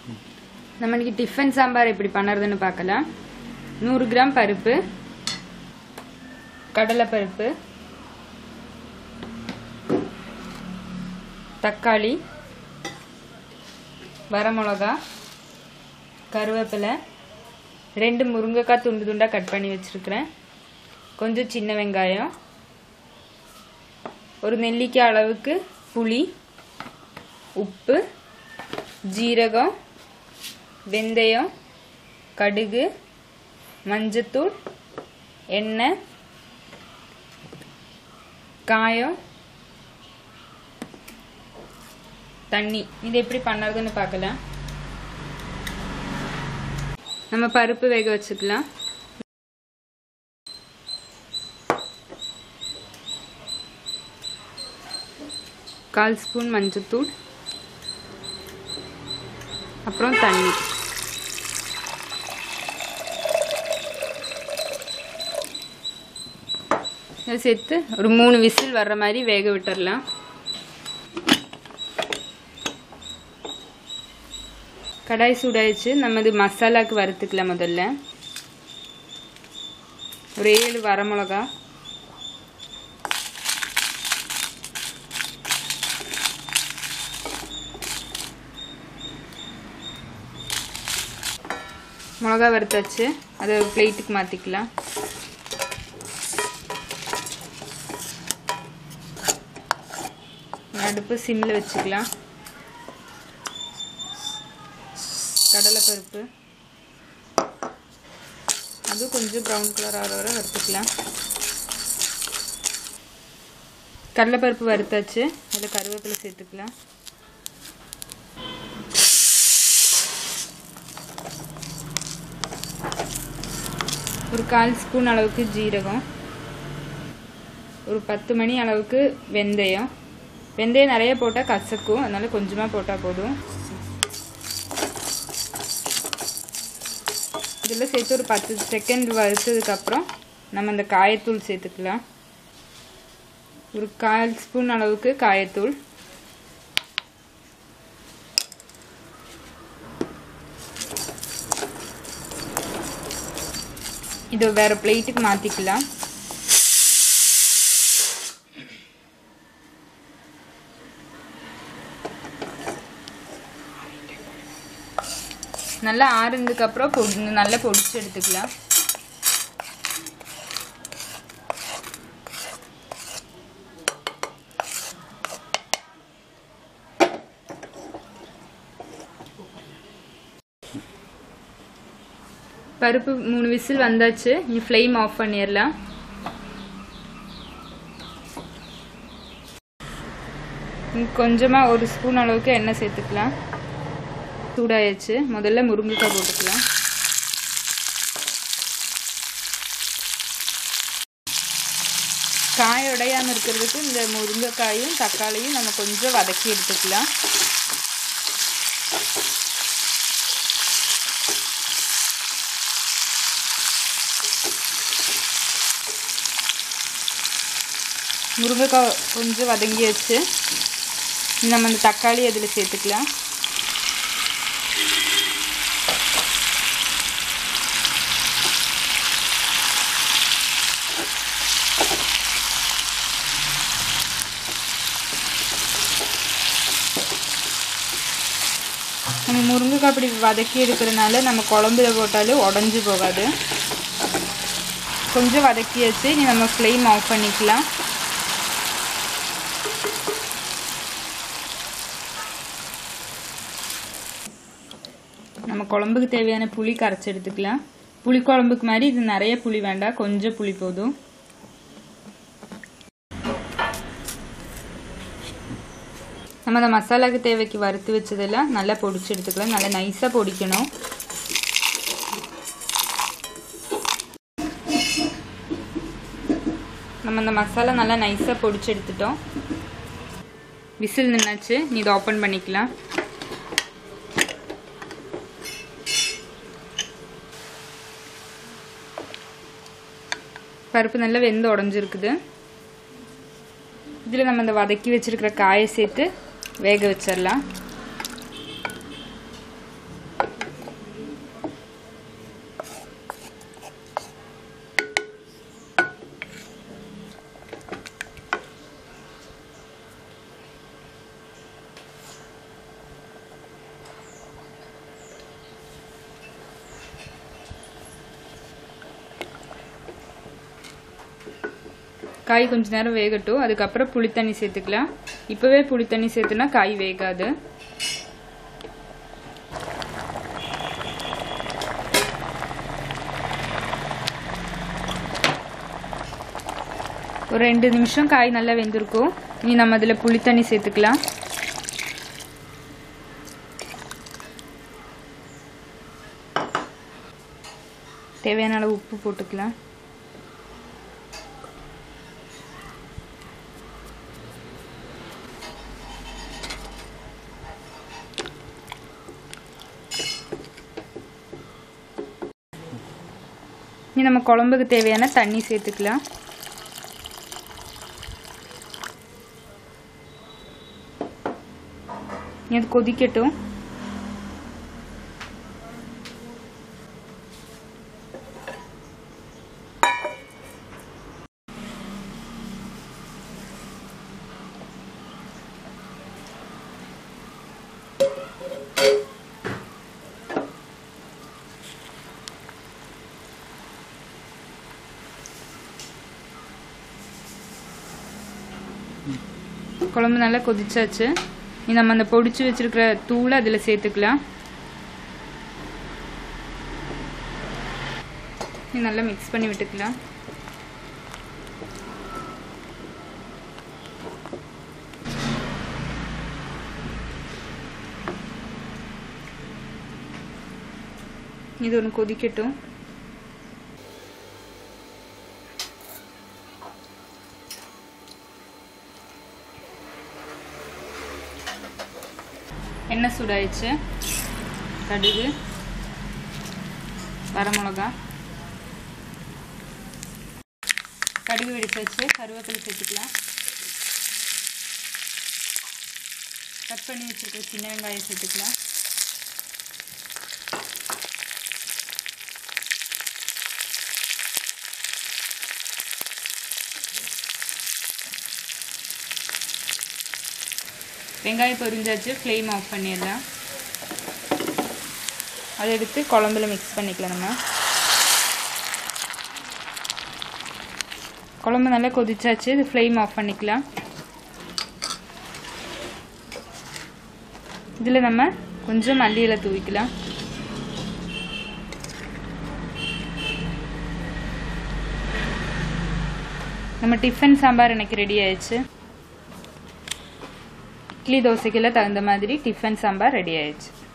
நம்ம இன்னைக்கு டிஃபன் சாம்பார் எப்படி பண்ணுறதுன்னு பார்க்கலாம் நூறு கிராம் பருப்பு கடலைப்பருப்பு தக்காளி வரமிளகா கருவேப்பிலை ரெண்டு முருங்கைக்காய் துண்டு துண்டாக கட் பண்ணி வச்சுருக்கிறேன் கொஞ்சம் சின்ன வெங்காயம் ஒரு நெல்லிக்காய் அளவுக்கு புளி உப்பு ஜீரகம் வெந்தயம் கடுகு மஞ்சத்தூள் எண்ணெய் காயம் தண்ணி இது எப்படி பண்ணுறதுன்னு பார்க்கலாம் நம்ம பருப்பு வேக வச்சுக்கலாம் கால் ஸ்பூன் மஞ்சத்தூள் அப்புறம் தண்ணி இதை சேர்த்து ஒரு மூணு விசில் வர்ற மாதிரி வேக விட்டுறலாம் கடாய் சூடாயிடுச்சு நம்ம இது மசாலாவுக்கு வறுத்துக்கலாம் முதல்ல ஒரு ஏழு வரமிளகா மிளகா வறுத்தாச்சு அதை பிளேட்டுக்கு மாற்றிக்கலாம் அடுப்பு சிம்மில் வச்சுக்கலாம் கடலைப்பருப்பு அது கொஞ்சம் ப்ரௌன் கலர் ஆகிற வரை வறுத்துக்கலாம் கடலைப்பருப்பு வறுத்தாச்சு அதில் கருவேப்பிலை சேர்த்துக்கலாம் ஒரு கால் ஸ்பூன் அளவுக்கு ஜீரகம் ஒரு பத்து மணி அளவுக்கு வெந்தயம் வெந்தயம் நிறைய போட்டால் கசக்கும் அதனால் கொஞ்சமாக போட்டால் போதும் இதில் சேர்த்து ஒரு பத்து செகண்ட் வறுத்ததுக்கப்புறம் நம்ம அந்த காயத்தூள் சேர்த்துக்கலாம் ஒரு கால் ஸ்பூன் அளவுக்கு காயத்தூள் இது வேறு பிளேட்டுக்கு மாற்றிக்கலாம் நல்லா ஆறுனதுக்கப்புறம் பொடி நல்லா பொடிச்சு எடுத்துக்கலாம் பருப்பு மூணு விசில் வந்தாச்சு நீ ஃப்ளேம் ஆஃப் பண்ணிடலாம் கொஞ்சமாக ஒரு ஸ்பூன் அளவுக்கு எண்ணெய் சேர்த்துக்கலாம் சூடாயாச்சு முதல்ல முருங்கைக்காய் போட்டுக்கலாம் காய் உடையாமல் இருக்கிறதுக்கு இந்த முருங்கைக்காயும் தக்காளியும் நம்ம கொஞ்சம் வதக்கி எடுத்துக்கலாம் முருங்கைக்காய் கொஞ்சம் வதங்கி வச்சு நம்ம அந்த தக்காளி அதில் சேர்த்துக்கலாம் நம்ம முருங்கைக்காய் அப்படி வதக்கி எடுக்கிறனால நம்ம குழம்புல போட்டாலும் உடஞ்சி போகாது கொஞ்சம் வதக்கி வச்சு நீ நம்ம ஃப்ளேம் ஆஃப் பண்ணிக்கலாம் நம்ம குழம்புக்கு தேவையான புளி கரைச்சி எடுத்துக்கலாம் புளி குழம்புக்கு மாதிரி இது நிறைய புளி வேண்டாம் கொஞ்சம் புளி போதும் நம்ம அந்த மசாலாவுக்கு தேவைக்கு வறுத்து வச்சதெல்லாம் நல்லா பொடிச்சு எடுத்துக்கலாம் நல்லா நைஸாக பொடிக்கணும் நம்ம அந்த மசாலா நல்லா நைஸாக பொடிச்சு எடுத்துட்டோம் விசில் நின்னாச்சு நீ இதை ஓப்பன் பண்ணிக்கலாம் பருப்பு நல்லா வெந்து உடஞ்சிருக்குது இதில் நம்ம இந்த வதக்கி வச்சிருக்கிற காயை சேர்த்து வேக வச்சிடலாம் காய் கொஞ்ச நேரம் வேகட்டும் அதுக்கப்புறம் புளித்தண்ணி சேர்த்துக்கலாம் இப்போவே புளித்தண்ணி சேர்த்துனா காய் வேகாது ஒரு ரெண்டு நிமிஷம் காய் நல்லா வெந்திருக்கும் இனி நம்ம அதில் புளித்தண்ணி சேர்த்துக்கலாம் தேவையான அளவு உப்பு போட்டுக்கலாம் இனி நம்ம குழம்புக்கு தேவையான தண்ணி சேர்த்துக்கலாம் இது கொதிக்கட்டும் குழம்பு நல்லா கொதிச்சாச்சு இனி நம்ம அந்த பொடிச்சு வச்சிருக்கிற தூளை அதில் சேர்த்துக்கலாம் இனி நல்லா மிக்ஸ் பண்ணி விட்டுக்கலாம் இது ஒன்று கொதிக்கட்டும் எண்ணெய் சூடாயிடுச்சு கடுகு வரமிளகா கடுகு வெடிச்சாச்சு கருவேப்பிலை சேர்த்துக்கலாம் கட் பண்ணி வச்சுருக்க சின்ன வெங்காயம் சேர்த்துக்கலாம் வெங்காயம் பொரிஞ்சாச்சு ஃப்ளேம் ஆஃப் பண்ணிடலாம் அதை எடுத்து குழம்புல மிக்ஸ் பண்ணிக்கலாம் நம்ம குழம்பு நல்லா கொதிச்சாச்சு இது ஃப்ளேம் ஆஃப் பண்ணிக்கலாம் இதில் நம்ம கொஞ்சம் மல்லி இலை தூவிக்கலாம் நம்ம டிஃபன் சாம்பார் எனக்கு ரெடி ஆயிடுச்சு இட்லி தோசைக்கெல்லாம் தகுந்த மாதிரி டிஃபன் சாம்பார் ரெடி ஆயிடுச்சு